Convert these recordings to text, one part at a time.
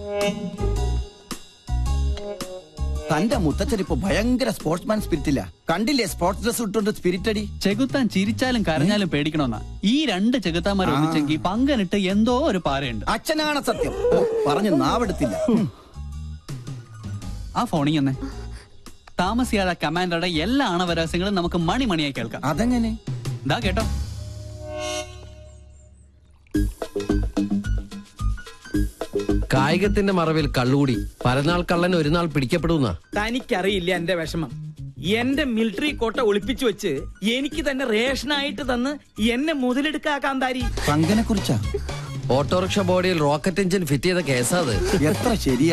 തന്റെ മുത്തച്ഛൻ ഇപ്പൊ ഭയങ്കര സ്പോർട്സ്മാൻ സ്പിരിറ്റില്ല കണ്ടില്ലേ സ്പോർട്സ് ഡ്രസ് ഇട്ടുകൊണ്ട് സ്പിരിറ്റ് അടി ചെകുത്താൻ ചിരിച്ചാലും കരഞ്ഞാലും പേടിക്കണമെന്നാ ഈ രണ്ട് ചെകുത്താന്മാർ ഒന്നിച്ചെങ്കിൽ പങ്കനിട്ട് എന്തോ ഒരു പാരയുണ്ട് അച്ഛനാണ് സത്യം ഓ പറഞ്ഞു നാവെടുത്തില്ല ഉം. ആ ഫോണിൽ തന്നെ താമസിയാതെ കമാൻഡറുടെ എല്ലാ ആണവരഹസ്യങ്ങളും നമുക്ക് മണിമണിയായി കേൾക്കാം അതെങ്ങനെ ഇതാ കേട്ടോ കായികത്തിന്റെ മറവിൽ കള്ളുകൂടി പരനാൾ കള്ളൻ ഒരു നാൾ പിടിക്കപ്പെടുന്ന തനിക്കറിയില്ല എന്റെ വിഷമം എന്റെ മിലിറ്ററി കോട്ട ഒളിപ്പിച്ചു വെച്ച് എനിക്ക് തന്നെ റേഷനായിട്ട് തന്ന് എന്നെ മുതലെടുക്കാക്കാൻ താരി പങ്കനെ കുറിച്ചാ ഓട്ടോറിക്ഷ ബോഡിയിൽ റോക്കറ്റ് എഞ്ചിൻ ഫിറ്റ് ചെയ്ത കേസാ അത് എത്ര ശരിയാ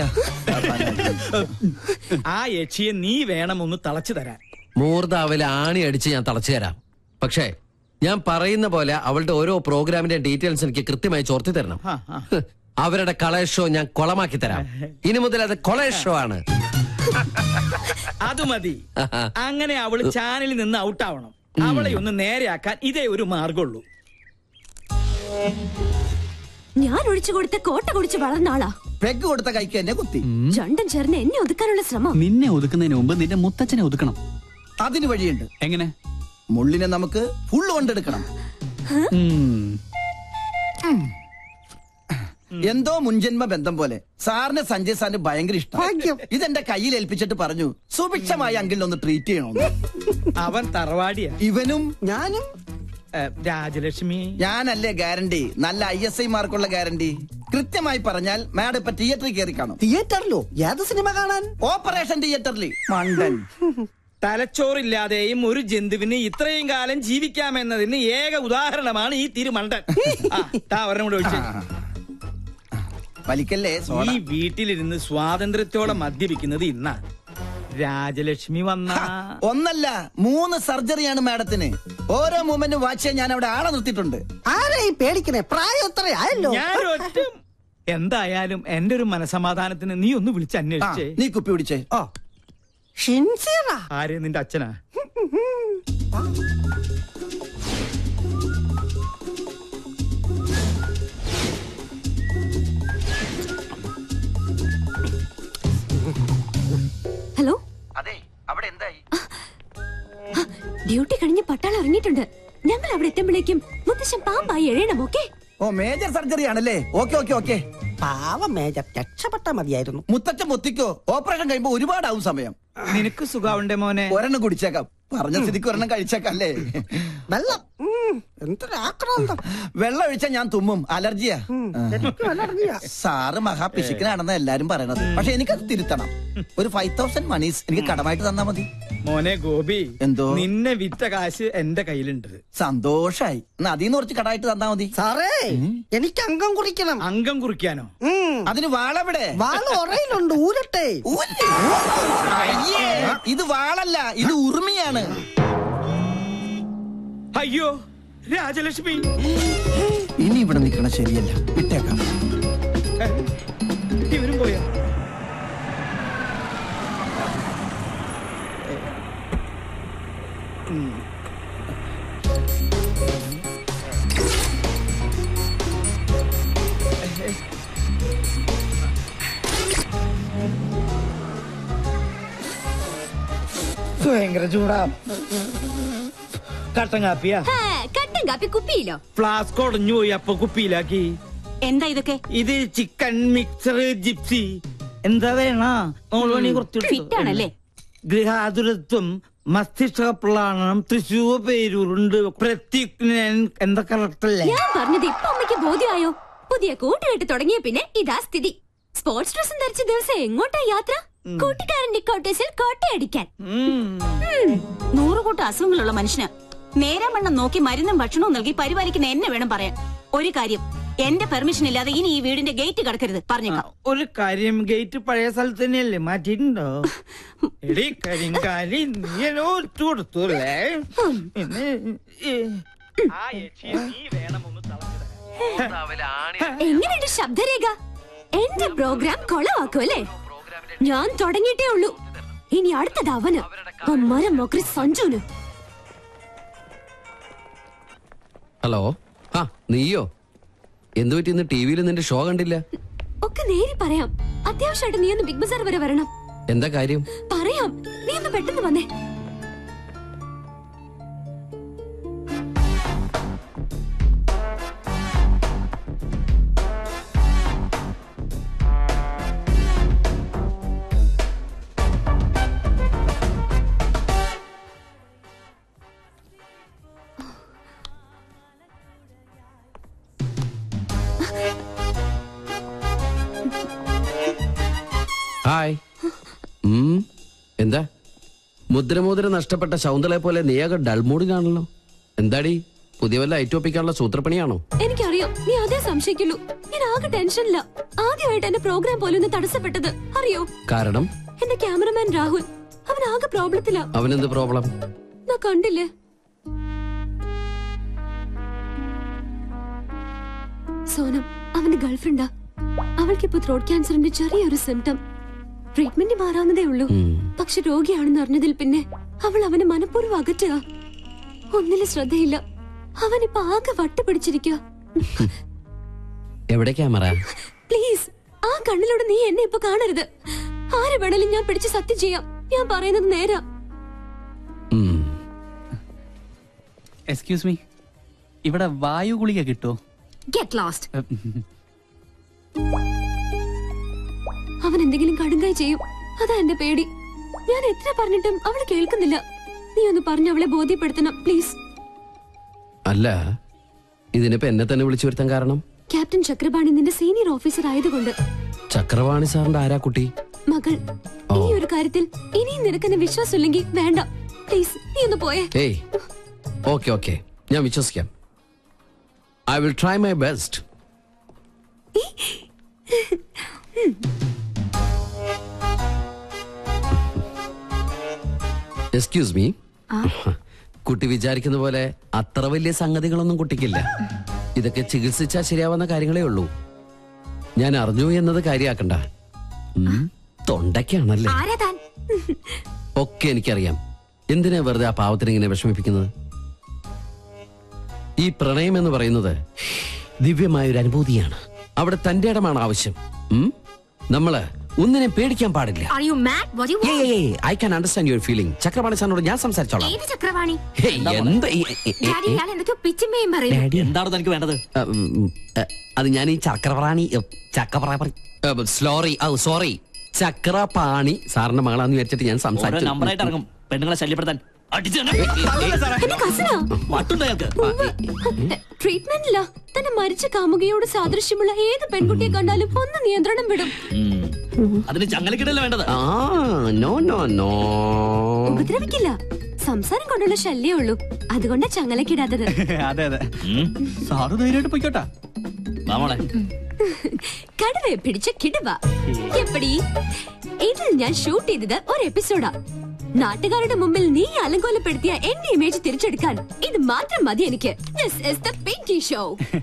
ആ യക്ഷിയെ നീ വേണം ഒന്ന് തളച്ചു തരാൻ മൂർദാവിലെ ആണി അടിച്ച് ഞാൻ തളച്ചു തരാം പക്ഷേ ഞാൻ പറയുന്ന പോലെ അവളുടെ ഓരോ പ്രോഗ്രാമിന്റെ ഡീറ്റെയിൽസ് എനിക്ക് കൃത്യമായി ചോർത്തി തരണം ആ, ആ. ഹ്, അവരുടെ കളേഷ് ഷോ ഞാൻ കൊളമാക്കി തരാം ഇനി മുതൽ അത് കൊളേഷ് ഷോ ആണ് അത് മതി അങ്ങനെ അവള് ചാനലിൽ നിന്ന് ഔട്ടാവണം അവളെ ഒന്ന് നേരെയാക്കാൻ ഇതേ ഒരു മാർഗമുള്ളൂ ഞാൻ ഒഴിച്ചു കൊടുത്ത കോട്ട കുടിച്ച് വളർന്ന ആളാ പെഗ് കൊടുത്ത കൈക്ക് എന്നെ കുത്തി രണ്ടും ചേർന്ന് എന്നെ ഒതുക്കാനുള്ള ശ്രമം നിന്നെ ഒതുക്കുന്നതിന് മുമ്പ് നിന്റെ മുത്തച്ഛനെ ഒതുക്കണം അതിന് വഴിയുണ്ട് എങ്ങനെ മുള്ളിനെ നമുക്ക് ഫുള്ള് കൊണ്ടെടുക്കണം ഉം. എന്തോ മുൻജന്മ ബന്ധം പോലെ സാറിന് സഞ്ജയ് സാറിന് ഭയങ്കര ഇഷ്ടം ഇതെന്റെ കയ്യിൽ ഏൽപ്പിച്ചിട്ട് പറഞ്ഞു സുഭിക്ഷമായി അങ്കിളിനെ ഒന്ന് ട്രീറ്റ് ചെയ്യണമെന്ന് അവൻ തറവാടിയാ ഇവനും ഞാനും ഏ, രാജലക്ഷ്മി ഞാനല്ലേ ഗ്യാരണ്ടി നല്ല ഐ എസ് ഐ മാർക്കുള്ള ഗ്യാരണ്ടി കൃത്യമായി പറഞ്ഞാൽ മാഡം ഇപ്പൊ തിയേറ്ററിൽ കയറി കാണും തിയേറ്ററിലോ ഏത് സിനിമ കാണാൻ ഓപ്പറേഷൻ തിയേറ്ററിൽ മണ്ടൻ തലച്ചോറില്ലാതെയും ഒരു ജന്തുവിന് ഇത്രയും കാലം ജീവിക്കാമെന്നതിന് ഏക ഉദാഹരണമാണ് ഈ തിരുമണ്ടൻ ആ, താ ഒരെണ്ണം കൂടെ ഒഴിച്ചേ. വലിക്കല്ലേ സോഡ ഈ വീട്ടിലിരുന്ന് സ്വാതന്ത്ര്യത്തോടെ മദ്യപിക്കുന്നത് ഇന്നാ രാജലക്ഷ്മി വന്ന ഒന്നല്ല മൂന്ന് സർജറിയാണ് മാഡത്തിന് ഓരോ മൂമെന്റും വാച്ച് ചെയ്യാൻ ഞാൻ അവിടെ ആളെ നിർത്തിയിട്ടുണ്ട് ആരെയും പേടിക്കണേ പ്രായം എത്ര ആയല്ലോ ഞാൻ ഒറ്റ എന്തായാലും എന്റെ ഒരു മനസമാധാനത്തിന് നീ ഒന്ന് വിളിച്ച് ആ, അന്വേഷിച്ചേ നീ കുപ്പി പിടിച്ചേ ഓ ഷിൻസിയറാ ആര് നിന്റെ അച്ഛനാ ഹലോ അതെ അവിടെ എന്തായി ഡ്യൂട്ടി കഴിഞ്ഞ് പട്ടാളം ഇറങ്ങിയിട്ടുണ്ട് ഞങ്ങൾ അവിടെ എത്തുമ്പോഴേക്കും മുത്തശ്ശൻ പാമ്പായി എഴയണം ഓക്കെ ഓ മേജർ സർജറി ആണല്ലേ ഓക്കെ ഓക്കെ ഓക്കെ പാവം മേജർ രക്ഷപ്പെട്ടാ മതിയായിരുന്നു മുത്തച്ഛൻ മുത്തിക്കോ ഓപ്പറേഷൻ കഴിയുമ്പോ ഒരുപാടാവും സമയം നിനക്ക് സുഖാവുണ്ടേ മോനെ ഒരെണ്ണം കുടിച്ചേക്കാം പറഞ്ഞ സ്ഥിതിക്ക് ഒരെണ്ണം കഴിച്ചേക്കാം അല്ലേ വെള്ളം ഉം, എന്തൊരാക്രാന്തം വെള്ളം ഒഴിച്ചാൽ ഞാൻ തുമ്മും അലർജിയാ എനിക്കും അലർജിയാ. സാറ് മഹാപിശുക്കനാണെന്ന് എല്ലാരും പറയണത് പക്ഷെ എനിക്കത് തിരുത്തണം ഒരു ഫൈവ് തൗസൻഡ് മണീസ് എനിക്ക് കടമായിട്ട് തന്നാ മതി മോനെ ഗോപി എന്തോ? നിന്നെ വിറ്റ കാശ് എന്റെ കയ്യിലുണ്ട് സന്തോഷായി എന്നാ അതീന്ന് കുറച്ച് കടമായിട്ട് തന്നാ മതി സാറേ എനിക്ക് അംഗം കുറിക്കണം അംഗം കുറിക്കാനോ ഉം, അതിന് വാളെവിടെ വാള് ഉറയിലുണ്ട് ഊരട്ടെ ഊരി. അയ്യേ, ഇത് വാളല്ല ഇത് ഉറുമിയാണ് അയ്യോ രാജലക്ഷ്മി ഇനി ഇവിടെ നിൽക്കണ ശരിയല്ല വിട്ടേക്കാം ഏ, ഇവരും പോയോ ഭയങ്കര ചൂടാ കട്ടൻ കാപ്പിയാ കട്ടൻ കാപ്പി കുപ്പിയിലോ ഫ്ലാസ്ക് ഉടഞ്ഞു പോയി അപ്പൊ കുപ്പിയിലാക്കി എന്താ ഇതൊക്കെ ഇത് ചിക്കൻ മിക്സർ ജിപ്സി എന്താ വേണ നോളണി ഫിറ്റ് ആണല്ലേ ഗൃഹാതുരത്വം മസ്തിഷ്ക പ്ലാണം തൃശൂർ പേരൂരുണ്ട് പ്രത്യുഗ്നൻ എന്താ കറക്റ്റ് അല്ലേ ഞാൻ പറഞ്ഞത് ഇപ്പൊ അമ്മയ്ക്ക് ബോധ്യമായോ പുതിയ കൂട്ടുകെട്ട് തുടങ്ങിയ പിന്നെ ഇതാ സ്ഥിതി സ്പോർട്സ് ഡ്രസ്സും ധരിച്ച ദിവസം എങ്ങോട്ടാ യാത്ര കൂട്ടുകാരന്റെ കോട്ടേഴ്സിൽ കോട്ടയടിക്കാൻ ഉം. നൂറ് കൂട്ടം അസുഖങ്ങളുള്ള മനുഷ്യന് നേരം വണ്ണം നോക്കി മരുന്നും ഭക്ഷണവും നൽകി പരിപാലിക്കുന്ന എന്നെ വേണം പറയാൻ ഒരു കാര്യം എന്റെ പെർമിഷൻ ഇല്ലാതെ ഇനി ഈ വീടിന്റെ ഗേറ്റ് കടക്കരുത് ആ, പറഞ്ഞേക്കാം ഒരു കാര്യം ഗേറ്റ് പഴയ സ്ഥലത്ത് തന്നെയല്ലേ മാറ്റിയിട്ടുണ്ടോ എടി കരിങ്കാലി നീയല്ലോ ഒറ്റ കൊടുത്തല്ലേ പിന്നെ ഏ, ആ യക്ഷിയെ നീ വേണം ഒന്ന് തളച്ചു തരാൻ. എങ്ങനെയുണ്ട് ശബ്ദരേഖ എന്റെ പ്രോഗ്രാം കൊളവാക്കും അല്ലേ ഞാൻ തുടങ്ങിയിട്ടേ ഉള്ളൂ ഇനി അടുത്തത് അവന് ആ മരം മൊക്കറി സഞ്ജുന് ഹലോ ആ നീയോ എന്തു പറ്റി ഇന്ന് ടി വിയിൽ നിന്റെ ഷോ കണ്ടില്ല ഒക്കെ നേരി പറയാം അത്യാവശ്യമായിട്ട് നീ ഒന്ന് ബിഗ് ബസാർ വരെ വരണം എന്താ കാര്യം പറയാം നീ ഒന്ന് പെട്ടെന്ന് വന്നേ ഹായ് ഉം, എന്താ മുദ്രമോതിര നഷ്ടപ്പെട്ട ശൗന്തളെ പോലെ നീയാകെ ഡൾമൂഡിനാണല്ലോ എന്താടി പുതിയ വല്ല ഐറ്റോപ്പിക്കാനുള്ള സൂത്രപ്പണിയാണോ എനിക്കറിയാം നീ അതേ സംശയിക്കുള്ളൂ ഞാൻ ആകെ ടെൻഷനില്ല ആദ്യമായിട്ട് എന്റെ പ്രോഗ്രാം പോലും ഒന്ന് തടസ്സപ്പെട്ടത് അറിയോ കാരണം എന്റെ ക്യാമറമാൻ രാഹുൽ അവൻ ആകെ പ്രോബ്ലത്തിലാ അവനെന്ത് പ്രോബ്ലം ഞാൻ കണ്ടില്ലേ സോനം അവന്റെ ഗേൾഫ്രണ്ടാ അവൾക്കിപ്പോ ത്രോട്ട് ക്യാൻസറിന്റെ ചെറിയൊരു സിംറ്റം ട്രീറ്റ്മെന്റ് മാറാവുന്നതേ ഉള്ളൂ പക്ഷെ രോഗിയാണെന്ന് അറിഞ്ഞതിൽ പിന്നെ അവൾ അവനെ മനഃപൂർവ്വം അകറ്റുക ഒന്നിലും ശ്രദ്ധയില്ല അവനിപ്പോ ആകെ വട്ടുപിടിച്ചിരിക്കുക എവിടെ ക്യാമറ പ്ലീസ് ആ കണ്ണിലൂടെ നീ എന്നെ ഇപ്പൊ കാണരുത് ആരെ വേണേലും ഞാൻ പിടിച്ച് സത്യം ചെയ്യാം ഞാൻ പറയുന്നത് നേരാ ഉം. എക്സ്ക്യൂസ് മീ ഇവിടെ വായു ഗുളിക കിട്ടോ ഗെറ്റ് ലോസ്റ്റ് അവൻ എന്തെങ്കിലും കടുങ്കായി ചെയ്യും അതാ എന്റെ പേടി ഞാൻ എത്ര പറഞ്ഞിട്ടും അവള് കേൾക്കുന്നില്ല നീ ഒന്ന് പറഞ്ഞ് അവളെ ബോധ്യപ്പെടുത്തണം പ്ലീസ് അല്ല ഇതിനിപ്പോ എന്നെ തന്നെ വിളിച്ചു വരുത്താൻ കാരണം ക്യാപ്റ്റൻ ചക്രപാണി നിന്റെ സീനിയർ ഓഫീസർ ആയതുകൊണ്ട് ചക്രവാണി സാറിന്റെ ആരാ കുട്ടി മകൾ ഈ ഒരു കാര്യത്തിൽ ഇനിയും നിനക്കെന്നെ വിശ്വാസമില്ലെങ്കിൽ വേണ്ട പ്ലീസ് നീ ഒന്ന് പോയേ ഏയ് ഓക്കെ ഓക്കെ ഞാൻ വിശ്വസിക്കാം I will try my best excuse me കുട്ടി വിചാരിക്കുന്ന പോലെ അത്ര വലിയ സംഗതികളൊന്നും കുട്ടിക്കില്ല ഇതൊക്കെ ചികിത്സിച്ചാൽ ശരിയാവുന്ന കാര്യങ്ങളേ ഉള്ളൂ ഞാൻ അറിഞ്ഞു എന്നത് കാര്യാക്കണ്ട ഉം, തൊണ്ടയ്ക്കാണല്ലേ ആരാ താൻ ഒക്കെ എനിക്കറിയാം എന്തിനാ വെറുതെ ആ പാവത്തിന് ഇങ്ങനെ വിഷമിപ്പിക്കുന്നത് ഈ പ്രണയം എന്ന് പറയുന്നത് ദിവ്യമായ ഒരു അനുഭൂതിയാണ് അവിടെ തന്റെ ഇടമാണ് ആവശ്യം ഉം? നമ്മള് ഒന്നിനെ പേടിക്കാൻ പാടില്ല are you mad what you I can understand your feeling Chakrapani സാറിനോട് ഞാൻ സംസാരിച്ചോളാം ഏത് ചക്രവാണി ഹേയ്, എന്ത് ഈ- ഈ- ഈ- ഡാഡി ഇയാൾ എന്തൊക്കെയോ പിച്ചുമ്മയും പറയും ഡാഡി, എന്താണ് തനിക്ക് വേണ്ടത് അ, ഉം, ഉം, അ, അത് ഞാൻ ഈ ചക്രപ്രാണി ചക്രപ്രാണി സോറി സോറി ചക്രപാണി സാറിന്റെ മകളാന്ന് വിചാരിച്ചിട്ട് ഞാൻ ഓരോ നമ്പറായിട്ട് സംസാരിച്ചു ഇറങ്ങും പെണ്ണുങ്ങളെ ശല്യപ്പെടുത്താൻ അടിച്ചു തന്നെ. എന്റെ കസിനാ വട്ടുണ്ട് അയാൾക്ക് ട്രീറ്റ്മെന്റില്ല തന്നെ മരിച്ച കാമുകയോട് സാദൃശ്യമുള്ള ഏത് പെൺകുട്ടിയെ കണ്ടാലും ഒന്ന് നിയന്ത്രണം വിടും അതിന് ചങ്ങലക്കിടല്ല വേണ്ടത് ആ നോ നോ നോ ഉപദ്രവിക്കില്ല സംസാരം കൊണ്ടുള്ള ശല്യേ ഉള്ളൂ അതുകൊണ്ടാ ചങ്ങലക്കിടാത്തത് അതെ അതെ സാറ് ധൈര്യമായിട്ട് പൊയ്ക്കോട്ടാ മാമോളെ കടുവയെ പിടിച്ച കിടുവ എപ്പടി ഇതിൽ ഞാൻ ഷൂട്ട് ചെയ്തത് ഒരു എപ്പിസോഡാ നാട്ടുകാരുടെ മുമ്പിൽ നീ അലങ്കോലപ്പെടുത്തിയ എന്റെ ഇമേജ് തിരിച്ചെടുക്കാൻ ഇത് മാത്രം മതി എനിക്ക് this is the Pinky show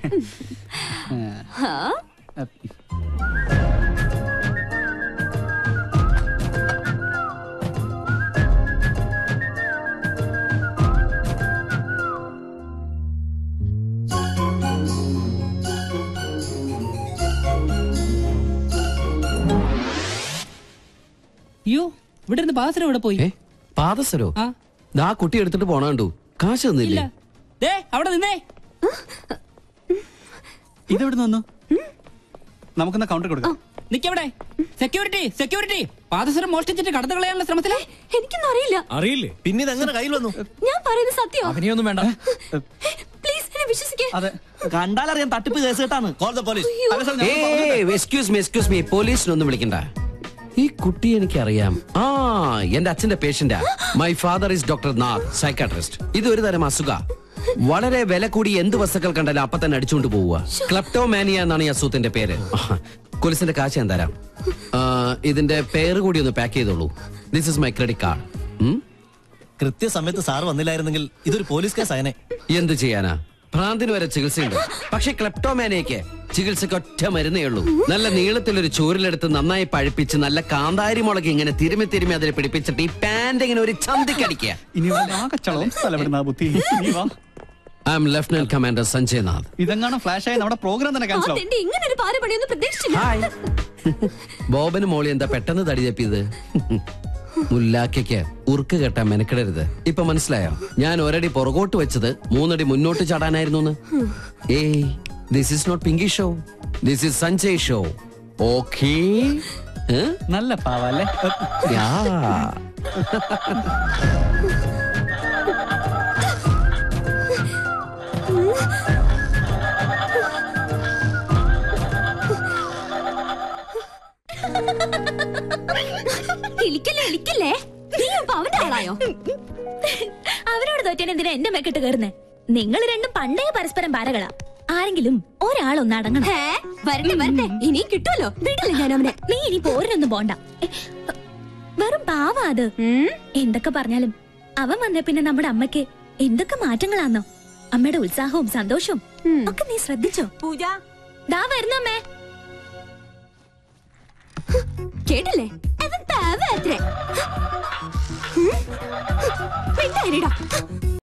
അയ്യോ ഇവിടെ ഇരുന്ന് പാസരം ഇവിടെ പോയി ഏ പാദസരോ ആ. ദാ കുട്ടി എടുത്തിട്ട് പോണ കണ്ടു കാശ് ഇല്ല തന്നില്ലേ ദേ അവിടെ നിന്നേ ഇതെവിടെ വന്നു നമുക്കെന്നാ കൗണ്ടർ കൊടുക്കാം നിക്കവിടെ സെക്യൂരിറ്റി സെക്യൂരിറ്റി പാദസരം മോഷ്ടിച്ചിട്ട് കടന്നു കളയാനുള്ള ശ്രമത്തിലെ എനിക്കൊന്നും അറിയില്ല അറിയില്ലേ പിന്നെ ഇത് എങ്ങനെ കയ്യിൽ വന്നു ഞാൻ പറയുന്നത് സത്യം അഭിനയൊന്നും വേണ്ട പ്ലീസ് എന്നെ വിശ്വസിക്കേ അതെ കണ്ടാലറിയാം തട്ടിപ്പ് കേസ് കേട്ടാണ് കോൾ ദ പോലീസ് അല്ല സാർ ഞാൻ എക്സ്ക്യൂസ് മീ എക്സ്ക്യൂസ് മീ പോലീസിനൊന്നും വിളിക്കണ്ട ഈ കുട്ടി എനിക്കറിയാം ആ എന്റെ അച്ഛന്റെ പേഷ്യന്റാ my father is doctor Nath psychiatrist ഇത് ഒരു തരം അസുഖ വളരെ വില കൂടി എന്ത് വസ്തുക്കൾ കണ്ടാലും അപ്പൊ തന്നെ അടിച്ചുകൊണ്ട് പോവുക ക്ലപ്റ്റോമാനിയ എന്നാണ് ഈ അസുഖത്തിന്റെ പേര് പോലീസിന്റെ കാശ് ഞാൻ തരാം ആ, ഇതിന്റെ പേര് കൂടി ഒന്ന് പാക്ക് ചെയ്തോളൂ this is my credit card കൃത്യസമയത്ത് സാർ വന്നില്ലായിരുന്നെങ്കിൽ ഇതൊരു പോലീസ് കേസ് ആയനെ എന്ത് ചെയ്യാനാ ഭ്രാന്തിന് വരെ ചികിത്സയുണ്ട് പക്ഷെ ക്ലെപ്റ്റോമാനിയക്ക് ചികിത്സക്ക് ഒറ്റ മരുന്നേ ഉള്ളൂ നല്ല നീളത്തിലൊരു ചൂരിലെടുത്ത് നന്നായി പഴുപ്പിച്ച് നല്ല കാന്താരി മുളക് ഇങ്ങനെ തിരുമി തിരുമി അതിൽ പിടിപ്പിച്ചിട്ട് ഈ പാന്റ് ഇങ്ങനെ ഒരു ചന്തിക്കടിക്കുക ഇനി ആകെ ചളവും സ്ഥലപ്പെടുന്ന ബുദ്ധി നീ വാ I am lieutenant commander Sanjay Nath ഇതെങ്ങാനും ഫ്ലാഷ് ആയി നമ്മുടെ പ്രോഗ്രാം തന്നെ ക്യാൻസൽ ആവും അതെന്റെ ഇങ്ങനെ ഒരു പാര പണിയൊന്നും പ്രതീക്ഷിച്ചില്ല ഹായ് ബോബന് മോളി എന്താ പെട്ടെന്ന് തടി തപ്പിയത് മുല്ലാക്കയ്ക്ക് ഉറുക്ക് കെട്ടാൻ മെനക്കിടരുത് ഇപ്പൊ മനസ്സിലായോ ഞാൻ ഒരടി പുറകോട്ട് വെച്ചത് മൂന്നടി മുന്നോട്ട് ചാടാനായിരുന്നു ഏയ് this is not Pinky show this is Sanjay show okay നല്ല പാവല്ലേ യാ ഇളിക്കല്ലേ ഇളിക്കല്ലേ നീ അപ്പൊ അവന്റെ ആളായോ അവരോട് തോറ്റാൻ എന്തിനാ എന്റെ മെക്കിട്ട് കയറുന്നേ നിങ്ങൾ രണ്ടും പണ്ടേ പരസ്പരം പാരകളാ ആരെങ്കിലും ഒരാളൊന്ന് അടങ്ങണം ഹേ വരട്ടെ വരട്ടെ ഇനിയും കിട്ടുമല്ലോ വിടില്ല ഞാൻ അവനെ നീ ഇനി പോരിനൊന്നും പോണ്ട എ, വെറും പാവാ അത് എന്തൊക്കെ പറഞ്ഞാലും അവൻ വന്ന പിന്നെ നമ്മുടെ അമ്മയ്ക്ക് എന്തൊക്കെ മാറ്റങ്ങളാന്നോ അമ്മയുടെ ഉത്സാഹവും സന്തോഷവും ഒക്കെ നീ ശ്രദ്ധിച്ചോ പൂജ ദാ വരുന്നു അമ്മേ കേട്ടില്ലേ അവൻ പാവ അത്രേ മിണ്ടായിരിടാ